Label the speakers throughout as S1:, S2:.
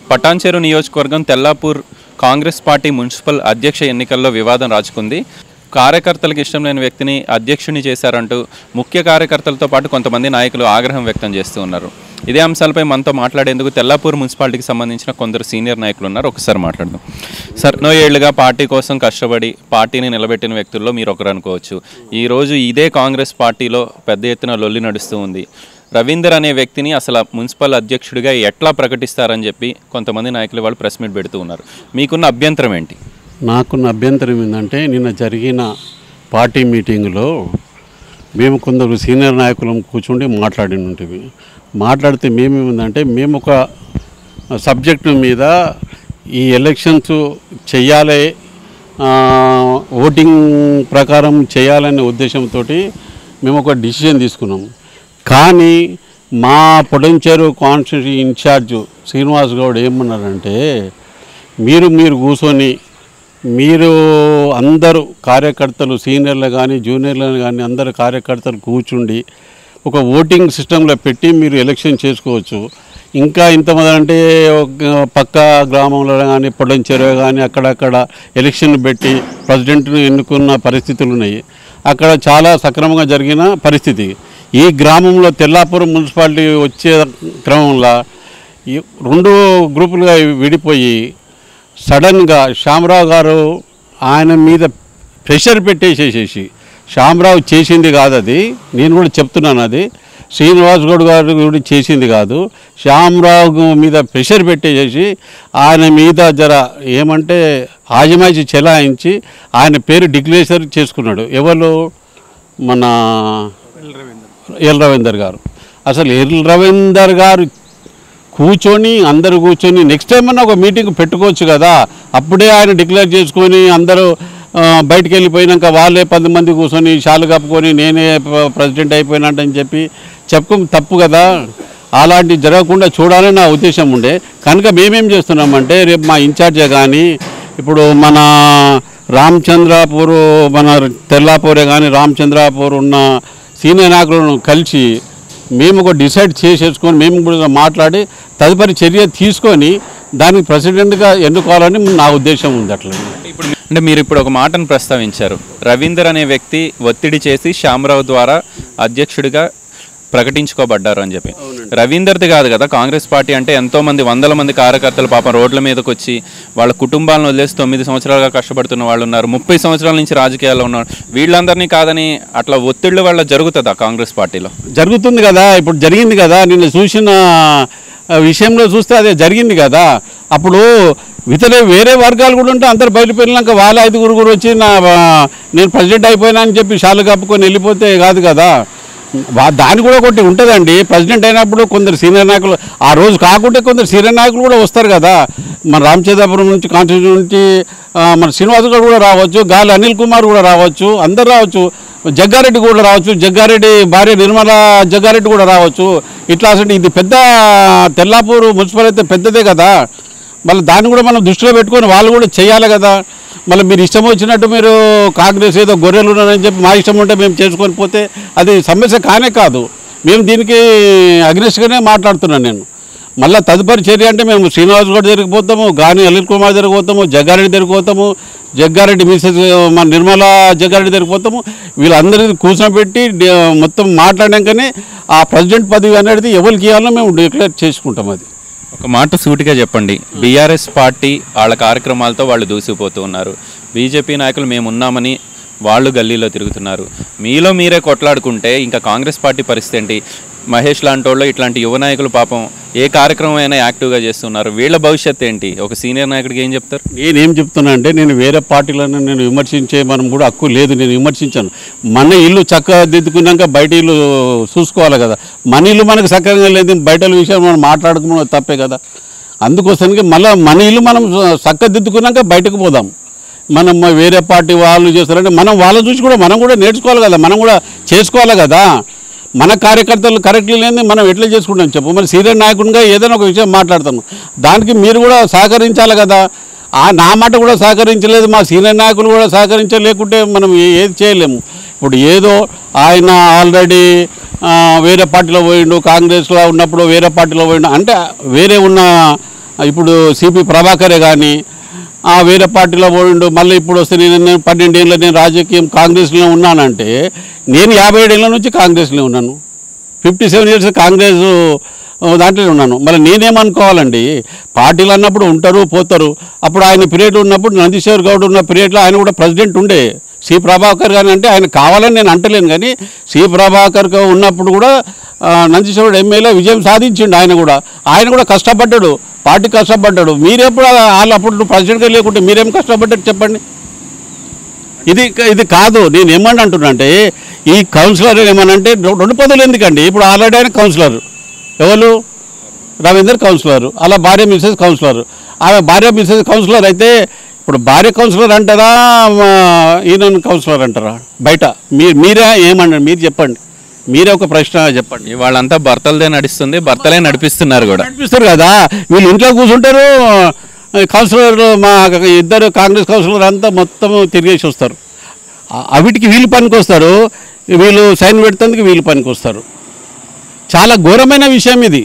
S1: పటాన్చెరు నియోజకవర్గం Tellapur Congress party municipal అధ్యక్ష ఎన్నికల్లో వివాదం రాజుకుంది కార్యకర్తలకు ఇష్టం లేని వ్యక్తిని అధ్యక్షుని చేశారంటూ ముఖ్య కార్యకర్తలతో పాటు కొంతమంది నాయకులు ఆగ్రహం వ్యక్తం చేస్తూ ఉన్నారు ఇదే అంశాలపై మనతో మాట్లాడేందుకు తెల్లాపూర్ మున్సిపాలిటీకి సంబంధించిన కొందరు సీనియర్ నాయకులు ఉన్నారు ఒకసారి మాట్లాడదాం సార్ ఎన్నో ఏళ్లుగా పార్టీ కోసం కష్టపడి పార్టీని నిలబెట్టిన వ్యక్తుల్లో మీరు ఒకరు అనుకోవచ్చు ఈరోజు ఇదే కాంగ్రెస్ పార్టీలో పెద్ద ఎత్తున లొల్లి నడుస్తూ ఉంది రవీందర్ అనే వ్యక్తిని అసలు మున్సిపల్ అధ్యక్షుడిగా ఎట్లా ప్రకటిస్తారని చెప్పి కొంతమంది నాయకులు వాళ్ళు ప్రెస్ మీట్ పెడుతూ ఉన్నారు మీకున్న అభ్యంతరం ఏంటి
S2: నాకున్న అభ్యంతరం ఏంటంటే నిన్న జరిగిన పార్టీ మీటింగ్లో మేము కొందరు సీనియర్ నాయకులం కూర్చుండి మాట్లాడి ఉంటుంది మాట్లాడితే మేమేమిందంటే మేము ఒక సబ్జెక్టు మీద ఈ ఎలక్షన్స్ చెయ్యాలి ఆ, ఓటింగ్ ప్రకారం చేయాలనే ఉద్దేశంతో మేము ఒక డిసిజన్ తీసుకున్నాం కానీ మా పొడంచేరు కాన్స్టిట్యూన్సీ ఇన్ఛార్జ్ శ్రీనివాస్ గౌడ్ ఏమన్నారంటే మీరు మీరు కూర్చొని మీరు అందరూ కార్యకర్తలు సీనియర్లు కానీ జూనియర్లు కానీ అందరు కార్యకర్తలు కూర్చుండి ఒక ఓటింగ్ సిస్టంలో పెట్టి మీరు ఎలక్షన్ చేసుకోవచ్చు ఇంకా ఇంతమంది అంటే ఒక పక్క గ్రామంలో కానీ పొడంచెరువు కానీ అక్కడక్కడ ఎలక్షన్ పెట్టి ప్రెసిడెంట్ను ఎన్నుకున్న పరిస్థితులు ఉన్నాయి అక్కడ చాలా సక్రమంగా జరిగిన పరిస్థితి ఈ గ్రామంలో తెల్లాపురం మున్సిపాలిటీ వచ్చే క్రమంలో ఈ రెండు గ్రూపులుగా విడిపోయి సడన్గా శ్యామరావు గారు ఆయన మీద ప్రెషర్ పెట్టేసేసేసి శ్యామరావు చేసింది కాదు అది నేను కూడా చెప్తున్నాను అది శ్రీనివాస్ గౌడ్ గారు కూడా చేసింది కాదు శ్యామరావు మీద ప్రెషర్ పెట్టేసేసి ఆయన మీద జర ఏమంటే ఆజమాయిషి చెలాయించి ఆయన పేరు డిక్లేర్ చేసుకున్నాడు ఎవరు మన ఎల్ రవీందర్ గారు అసలు ఎల్ రవీందర్ గారు కూర్చొని అందరూ కూర్చొని నెక్స్ట్ టైం అన్న ఒక మీటింగ్ పెట్టుకోవచ్చు కదా అప్పుడే ఆయన డిక్లేర్ చేసుకొని అందరూ ఆ, బయటికి వెళ్ళిపోయినాక వాళ్ళే పది మంది కూర్చొని షాలు కప్పుకొని నేనే ప్ర- ప్రెసిడెంట్ అయిపోయినట్టని చెప్పి చెప్పుకోం తప్పు కదా అలాంటివి జరగకుండా చూడాలని నా ఉద్దేశం ఉండే కనుక మేమేం చేస్తున్నామంటే రేపు మా ఇన్ఛార్జే కానీ ఇప్పుడు మన రామచంద్రాపూర్ మన తెల్లాపూరే కానీ రామచంద్రాపూర్ ఉన్న సీనియర్ నాయకులను కలిసి మేము ఒక డిసైడ్ చేసేసుకొని మేము కూడా మాట్లాడి తదుపరి చర్య తీసుకొని దానికి ప్రెసిడెంట్గా ఎన్నుకోవాలని నా ఉద్దేశం ఉంది అట్లా
S1: ఇప్పుడు అంటే మీరు ఇప్పుడు ఒక మాటను ప్రస్తావించారు రవీందర్ అనే వ్యక్తి ఒత్తిడి చేసి శ్యామరావు ద్వారా అధ్యక్షుడిగా ప్రకటించుకోబడ్డారు అని చెప్పి రవీందర్ది కాదు కదా కాంగ్రెస్ పార్టీ అంటే ఎంతో మంది వందల మంది కార్యకర్తలు పాపం రోడ్ల మీదకి వచ్చి వాళ్ళ కుటుంబాలను వదిలేసి తొమ్మిది సంవత్సరాలుగా కష్టపడుతున్న వాళ్ళు ఉన్నారు ముప్పై సంవత్సరాల నుంచి రాజకీయాల్లో ఉన్నారు వీళ్ళందరినీ కాదని అట్లా ఒత్తిళ్ళ వల్ల జరుగుతుందా కాంగ్రెస్ పార్టీలో
S2: జరుగుతుంది కదా ఇప్పుడు జరిగింది కదా నిన్న చూసిన ఆ, విషయంలో చూస్తే అదే జరిగింది కదా అప్పుడు ఇతర వేరే వర్గాలు కూడా ఉంటే అందరు బయటపెళ్ళినాక వాళ్ళ ఐదుగురు కూడా వచ్చి నా ఆ, నేను ప్రెసిడెంట్ అయిపోయినా అని చెప్పి షాలు కప్పుకొని వెళ్ళిపోతే కాదు కదా వా- దాని కూడా ఒకటి ఉంటుందండి ప్రెసిడెంట్ అయినప్పుడు కొందరు సీనియర్ నాయకులు ఆ రోజు కాకుంటే కొందరు సీనియర్ నాయకులు కూడా వస్తారు కదా మన రామచంద్రపురం నుంచి కాన్స్టిట్యూషన్ నుంచి ఆ, మన శ్రీనివాస్ గారు కూడా రావచ్చు గాలి అనిల్ కుమార్ కూడా రావచ్చు అందరు రావచ్చు జగ్గారెడ్డి కూడా రావచ్చు జగ్గారెడ్డి భార్య నిర్మల జగ్గారెడ్డి కూడా రావచ్చు ఇట్లా అసలు ఇది పెద్ద తెల్లాపూర్ మున్సిపల్ అయితే పెద్దదే కదా మళ్ళీ దాన్ని కూడా మనం దృష్టిలో పెట్టుకొని వాళ్ళు కూడా చేయాలి కదా మళ్ళీ మీరు ఇష్టం వచ్చినట్టు మీరు కాంగ్రెస్ ఏదో గొర్రెలు ఉన్నారని చెప్పి మా ఇష్టం ఉంటే మేము చేసుకొని పోతే అది సమస్య కానే కాదు మేము దీనికి అగ్రెస్ట్గానే మాట్లాడుతున్నాను నేను మళ్ళీ తదుపరి చర్య అంటే మేము శ్రీనివాస్ గౌడ్ దగ్గరికి పోతాము గాని అనిల్ కుమార్ దగ్గరికి పోతాము జగ్గారెడ్డి దగ్గరికి పోతాము జగ్గారెడ్డి మిసెస్ మన నిర్మల జగ్గారెడ్డి దగ్గరికి పోతాము వీళ్ళందరినీ కూర్చోబెట్టి డి- మొత్తం మాట్లాడాకనే ఆ ప్రెసిడెంట్ పదవి అనేది ఎవరికి ఇవ్వాలో మేము డిక్లేర్ చేసుకుంటాం అది
S1: ఒక మాట సూటిగా చెప్పండి బీఆర్ఎస్ పార్టీ వాళ్ళ కార్యక్రమాలతో వాళ్ళు దూసిపోతూ ఉన్నారు బీజేపీ నాయకులు మేము ఉన్నామని వాళ్ళు గల్లీలో తిరుగుతున్నారు మీలో మీరే కొట్లాడుకుంటే ఇంకా కాంగ్రెస్ పార్టీ పరిస్థితి ఏంటి మహేష్ లాంటి వాళ్ళు ఇట్లాంటి యువ నాయకులు పాపం ఏ కార్యక్రమం అయినా యాక్టివ్గా చేస్తున్నారు వీళ్ళ భవిష్యత్తు ఏంటి ఒక సీనియర్ నాయకుడికి ఏం చెప్తారు
S2: నేనేం చెప్తున్నా అంటే నేను వేరే పార్టీలను నేను విమర్శించే మనం కూడా హక్కు లేదు నేను విమర్శించాను మన ఇల్లు చక్కగా దిద్దుకున్నాక బయట ఇల్లు చూసుకోవాలి కదా మన ఇల్లు మనకు సక్రమంగా లేదు బయట విషయం మనం మాట్లాడుకున్న తప్పే కదా అందుకోసానికి మళ్ళీ మన ఇల్లు మనం చక్కగా దిద్దుకున్నాక బయటకు పోదాం మనం వేరే పార్టీ వాళ్ళు చేస్తారంటే మనం వాళ్ళని చూసి కూడా మనం కూడా నేర్చుకోవాలి కదా మనం కూడా చేసుకోవాలి కదా మన కార్యకర్తలు కరెక్ట్లీ లేని మనం ఎట్లా చేసుకుంటాం చెప్పు మరి సీనియర్ నాయకుడిగా ఏదైనా ఒక విషయం మాట్లాడతాము దానికి మీరు కూడా సహకరించాలి కదా ఆ నా మాట కూడా సహకరించలేదు మా సీనియర్ నాయకులు కూడా సహకరించలేకుంటే మనం ఏ- ఏది చేయలేము ఇప్పుడు ఏదో ఆయన ఆల్రెడీ వేరే పార్టీలో పోయిండు కాంగ్రెస్లో ఉన్నప్పుడు వేరే పార్టీలో పోయిండు అంటే వేరే ఉన్న ఇప్పుడు సిపి ప్రభాకరే కానీ ఆ వేరే పార్టీలో పోయిండు మళ్ళీ ఇప్పుడు వస్తే నేను నేను పన్నెండేళ్ళ నేను రాజకీయం కాంగ్రెస్లో ఉన్నానంటే నేను యాభై ఏడేళ్ళ నుంచి కాంగ్రెస్లో ఉన్నాను ఫిఫ్టీ సెవెన్ ఇయర్స్ కాంగ్రెస్ ఆ, దాంట్లో ఉన్నాను మళ్ళీ నేనేమనుకోవాలండి పార్టీలు అన్నప్పుడు ఉంటారు పోతారు అప్పుడు ఆయన పీరియడ్ ఉన్నప్పుడు నందీశ్వర్ గౌడ్ ఉన్న పీరియడ్లో ఆయన కూడా ప్రెసిడెంట్ ఉండే సి ప్రభాకర్ గారు అంటే ఆయన కావాలని నేను అంటలేను కానీ సి ప్రభాకర్ గా ఉన్నప్పుడు కూడా ఆ, నందీశ్వరుడు ఎమ్మెల్యే విజయం సాధించిండు ఆయన కూడా ఆయన కూడా కష్టపడ్డాడు పార్టీ కష్టపడ్డాడు మీరెప్పుడు వాళ్ళు అప్పుడు ప్రెసిడెంట్గా లేకుంటే మీరేం కష్టపడ్డారు చెప్పండి ఇది ఇది కాదు నేను ఏమని అంటున్నా అంటే ఈ కౌన్సిలర్ ఏమనంటే రె- రెండు పదవులు ఎందుకండి ఇప్పుడు ఆల్రెడీ ఆయన కౌన్సిలర్ ఎవరు రవీందర్ కౌన్సిలర్ అలా భార్య మిసెస్ కౌన్సిలర్ ఆమె భార్య మిసెస్ కౌన్సిలర్ అయితే ఇప్పుడు భార్య కౌన్సిలర్ అంటారా మా ఈయన కౌన్సిలర్ అంటారా బయట మీరు మీరే ఏమన్నారు మీరు చెప్పండి మీరే ఒక ప్రశ్న చెప్పండి
S1: వాళ్ళంతా భర్తలదే నడుస్తుంది భర్తలే నడిపిస్తున్నారు కూడా
S2: నడిపిస్తారు కదా వీళ్ళు ఇంట్లో కూర్చుంటారు కౌన్సిలర్ మా ఇద్దరు కాంగ్రెస్ కౌన్సిలర్ అంతా మొత్తం తిరిగేసి వస్తారు ఆ- అవిటికి వీళ్ళు పనికి వస్తారు వీళ్ళు సైన్ పెడుతందుకు వీళ్ళు పనికి వస్తారు చాలా ఘోరమైన విషయం ఇది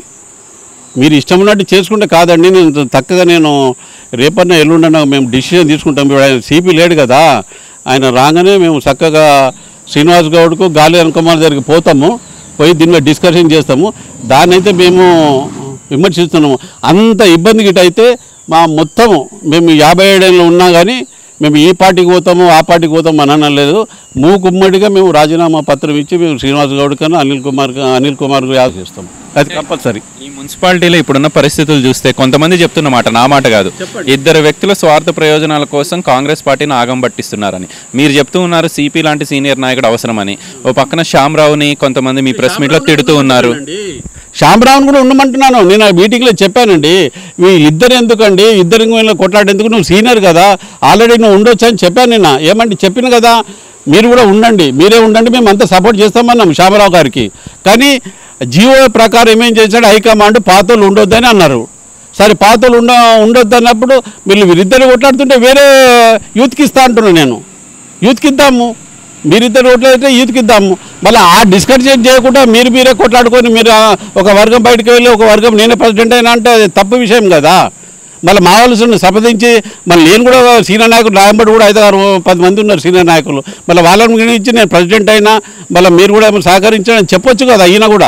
S2: మీరు ఇష్టం ఉన్నట్టు చేసుకుంటే కాదండి నేను చక్కగా నేను రేపన్నా ఎల్లుండన్నా మేము డిసిషన్ తీసుకుంటాం ఇప్పుడు ఆయన సిపి లేడు కదా ఆయన రాగానే మేము చక్కగా శ్రీనివాస్ గౌడ్కు గాలి కుమార్ దగ్గరికి పోతాము పోయి దీని మీద డిస్కషన్ చేస్తాము దాన్ని అయితే మేము విమర్శిస్తున్నాము అంత ఇబ్బంది గిట్ట అయితే మా మొత్తము మేము యాభై ఏడేళ్ళు ఉన్నా కానీ మేము ఈ పార్టీకి పోతాము ఆ పార్టీకి పోతాము అని అనలేదు మూకుమ్మడిగా మేము రాజీనామా పత్రం ఇచ్చి మేము శ్రీనివాస్ గౌడ్ కన్నా అనిల్ కుమార్ అనిల్ కుమార్ యాద చేస్తాం అది కంపల్సరీ
S1: ఈ మున్సిపాలిటీలో ఇప్పుడున్న పరిస్థితులు చూస్తే కొంతమంది చెప్తున్న మాట నా మాట కాదు ఇద్దరు వ్యక్తుల స్వార్థ ప్రయోజనాల కోసం కాంగ్రెస్ పార్టీని ఆగం పట్టిస్తున్నారని మీరు చెప్తూ ఉన్నారు సిపి లాంటి సీనియర్ నాయకుడు అవసరమని ఓ పక్కన శ్యామరావుని కొంతమంది మీ ప్రెస్ మీట్లో తిడుతూ ఉన్నారు
S2: శ్యామరావుని కూడా ఉండమంటున్నాను నేను ఆ మీటింగ్లో చెప్పానండి వీళ్ళిద్దరు ఎందుకండి ఇద్దరు వీళ్ళ కొట్లాడేందుకు నువ్వు సీనియర్ కదా ఆల్రెడీ నువ్వు ఉండొచ్చు అని చెప్పాను నిన్న ఏమంటే చెప్పిన కదా మీరు కూడా ఉండండి మీరే ఉండండి మేము అంతా సపోర్ట్ చేస్తామన్నాం శ్యామరావు గారికి కానీ జియో ప్రకారం ఏమేం చేశాడు హైకమాండ్ పాతలు ఉండొద్దని అన్నారు సరే పాతలు ఉండ ఉండొద్దు అన్నప్పుడు వీళ్ళు వీరిద్దరు కొట్లాడుతుంటే వేరే యూత్కి ఇస్తా అంటున్నాను నేను యూత్కి ఇద్దాము మీరిద్దరు ఓట్లయితే యూత్కి ఇద్దాము మళ్ళీ ఆ డిస్కషన్ చేయకుండా మీరు మీరే కొట్లాడుకొని మీరు ఆ, ఒక వర్గం బయటకు వెళ్ళి ఒక వర్గం నేనే ప్రెసిడెంట్ అయినా అంటే అది తప్పు విషయం కదా మళ్ళీ మా వాళ్ళని సంప్రదించి మళ్ళీ నేను కూడా సీనియర్ నాయకులు రాయంబడి కూడా ఐదు ఆరు పది మంది ఉన్నారు సీనియర్ నాయకులు మళ్ళీ వాళ్ళని గురించి నేను ప్రెసిడెంట్ అయినా మళ్ళీ మీరు కూడా ఏమైనా సహకరించాలని చెప్పొచ్చు కదా అయినా కూడా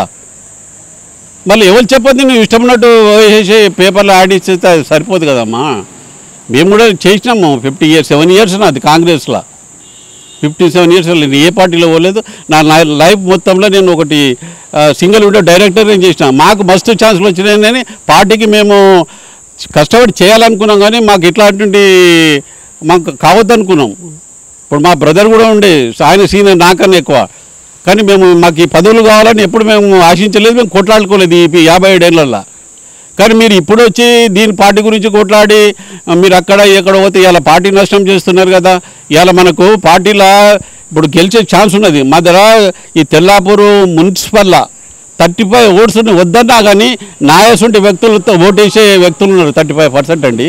S2: మళ్ళీ ఎవరు చెప్పొద్దు నువ్వు ఇష్టం ఉన్నట్టు వేసేసి పేపర్లో యాడ్ ఇచ్చేస్తే అది సరిపోదు కదమ్మా మేము కూడా చేసినాము ఫిఫ్టీ ఇయర్స్ సెవెన్ ఇయర్స్ నాది కాంగ్రెస్లో ఫిఫ్టీ సెవెన్ ఇయర్స్ నేను ఏ పార్టీలో పోలేదు నా లై- లైఫ్ మొత్తంలో నేను ఒకటి ఆ, సింగిల్ విండో డైరెక్టర్ నేను చేసిన మాకు మస్తు ఛాన్సులు వచ్చినాయి కానీ పార్టీకి మేము కష్టపడి చేయాలనుకున్నాం కానీ మాకు ఇట్లాంటి మాకు కావద్దనుకున్నాం ఇప్పుడు మా బ్రదర్ కూడా ఉండే ఆయన సీనియర్ నాకన్నా ఎక్కువ కానీ మేము మాకు ఈ పదవులు కావాలని ఎప్పుడు మేము ఆశించలేదు మేము కొట్లాడుకోలేదు ఈ యాభై ఏడేళ్ళల్లో కానీ మీరు ఇప్పుడు వచ్చి దీని పార్టీ గురించి కొట్లాడి ఆ, మీరు అక్కడ ఎక్కడ పోతే ఇలా పార్టీ నష్టం చేస్తున్నారు కదా ఇవాళ మనకు పార్టీలో ఇప్పుడు గెలిచే ఛాన్స్ ఉన్నది మా దగ్గర ఈ తెల్లాపూరు మున్సిపల్లా థర్టీ ఫైవ్ ఓట్స్ వద్దన్నా కానీ నాయసుంటి వ్యక్తులతో ఓటేసే వ్యక్తులు ఉన్నారు థర్టీ ఫైవ్ పర్సెంట్ అండి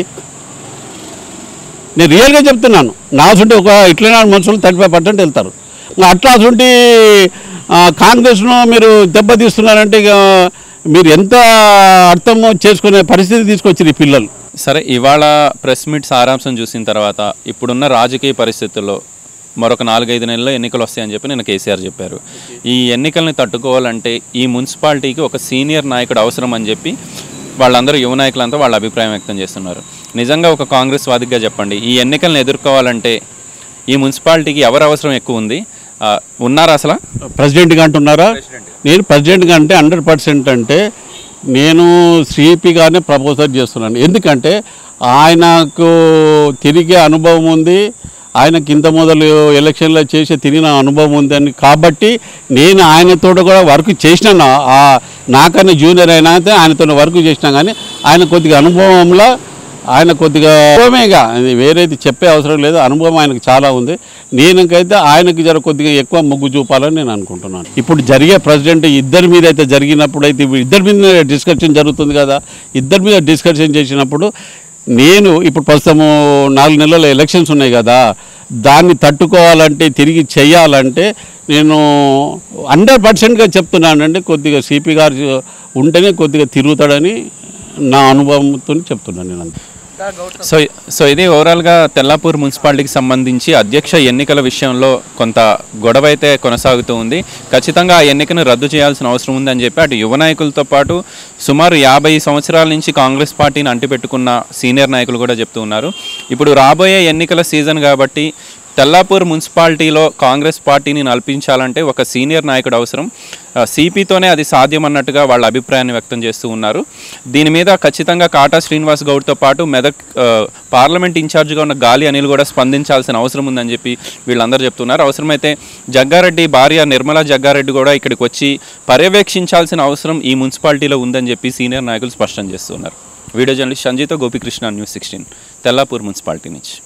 S2: నేను రియల్గా చెప్తున్నాను నా అసంటే ఒక ఇట్లనే మనుషులు థర్టీ ఫైవ్ పర్సెంట్ వెళ్తారు ఇంకా అట్లా అసంటి కాంగ్రెస్ను మీరు దెబ్బతీస్తున్నారంటే ఇక మీరు ఎంత అర్థం చేసుకునే పరిస్థితి తీసుకొచ్చారు ఈ పిల్లలు
S1: సరే ఇవాళ ప్రెస్ మీట్ సారాంశం చూసిన తర్వాత ఇప్పుడున్న రాజకీయ పరిస్థితుల్లో మరొక నాలుగైదు నెలల్లో ఎన్నికలు వస్తాయని చెప్పి నేను కేసీఆర్ చెప్పారు ఈ ఎన్నికల్ని తట్టుకోవాలంటే ఈ మున్సిపాలిటీకి ఒక సీనియర్ నాయకుడు అవసరం అని చెప్పి వాళ్ళందరూ యువ నాయకులంతా వాళ్ళ అభిప్రాయం వ్యక్తం చేస్తున్నారు నిజంగా ఒక కాంగ్రెస్ వాదిగా చెప్పండి ఈ ఎన్నికల్ని ఎదుర్కోవాలంటే ఈ మున్సిపాలిటీకి ఎవరు అవసరం ఎక్కువ ఉంది ఆ, ఉన్నారా అసలు
S2: ప్రెసిడెంట్గా అంటున్నారా నేను ప్రెసిడెంట్గా అంటే హండ్రెడ్ పర్సెంట్ అంటే నేను సిపిగానే ప్రపోజల్ చేస్తున్నాను ఎందుకంటే ఆయనకు తిరిగే అనుభవం ఉంది ఆయనకి ఇంత మొదలు ఎలక్షన్లో చేసి తిరిగిన అనుభవం ఉందని కాబట్టి నేను ఆయనతో కూడా వర్క్ చేసినాను ఆ నాకన్నా జూనియర్ అయినా అయితే ఆయనతో వర్క్ చేసినా కానీ ఆయన కొద్దిగా అనుభవంలో ఆయన కొద్దిగా అనుభవమేగా అది వేరేది చెప్పే అవసరం లేదు అనుభవం ఆయనకు చాలా ఉంది నేనకైతే ఆయనకి జర కొద్దిగా ఎక్కువ మొగ్గు చూపాలని నేను అనుకుంటున్నాను ఇప్పుడు జరిగే ప్రెసిడెంట్ ఇద్దరి మీద అయితే జరిగినప్పుడు అయితే ఇద్దరి మీద డిస్కషన్ జరుగుతుంది కదా ఇద్దరి మీద డిస్కషన్ చేసినప్పుడు నేను ఇప్పుడు ప్రస్తుతము నాలుగు నెలల ఎలక్షన్స్ ఉన్నాయి కదా దాన్ని తట్టుకోవాలంటే తిరిగి చేయాలంటే నేను హండ్రెడ్ పర్సెంట్గా చెప్తున్నానండి కొద్దిగా సిపి గారు ఉంటేనే కొద్దిగా తిరుగుతాడని నా అనుభవంతో చెప్తున్నాను నేను అంతే
S1: సో సో ఇది ఓవరాల్గా తెల్లాపూర్ మున్సిపాలిటీకి సంబంధించి అధ్యక్ష ఎన్నికల విషయంలో కొంత గొడవ అయితే కొనసాగుతూ ఉంది ఖచ్చితంగా ఆ ఎన్నికను రద్దు చేయాల్సిన అవసరం ఉందని చెప్పి అటు యువ నాయకులతో పాటు సుమారు యాభై సంవత్సరాల నుంచి కాంగ్రెస్ పార్టీని అంటిపెట్టుకున్న సీనియర్ నాయకులు కూడా చెప్తూ ఉన్నారు ఇప్పుడు రాబోయే ఎన్నికల సీజన్ కాబట్టి తెల్లాపూర్ మున్సిపాలిటీలో కాంగ్రెస్ పార్టీని నల్పించాలంటే ఒక సీనియర్ నాయకుడు అవసరం ఆ, సిపితోనే అది సాధ్యం అన్నట్టుగా వాళ్ళ అభిప్రాయాన్ని వ్యక్తం చేస్తూ ఉన్నారు దీని మీద ఖచ్చితంగా కాటా శ్రీనివాస్ గౌడ్తో పాటు మెదక్ ఆ, పార్లమెంట్ ఇన్ఛార్జ్గా ఉన్న గాలి అనిల్ కూడా స్పందించాల్సిన అవసరం ఉందని చెప్పి వీళ్ళందరూ చెప్తున్నారు అవసరమైతే జగ్గారెడ్డి భార్య నిర్మలా జగ్గారెడ్డి కూడా ఇక్కడికి వచ్చి పర్యవేక్షించాల్సిన అవసరం ఈ మున్సిపాలిటీలో ఉందని చెప్పి సీనియర్ నాయకులు స్పష్టం చేస్తున్నారు వీడియో జర్నలిస్ట్ సంజీతో Gopikrishna news sixteen Tellapur municipality నుంచి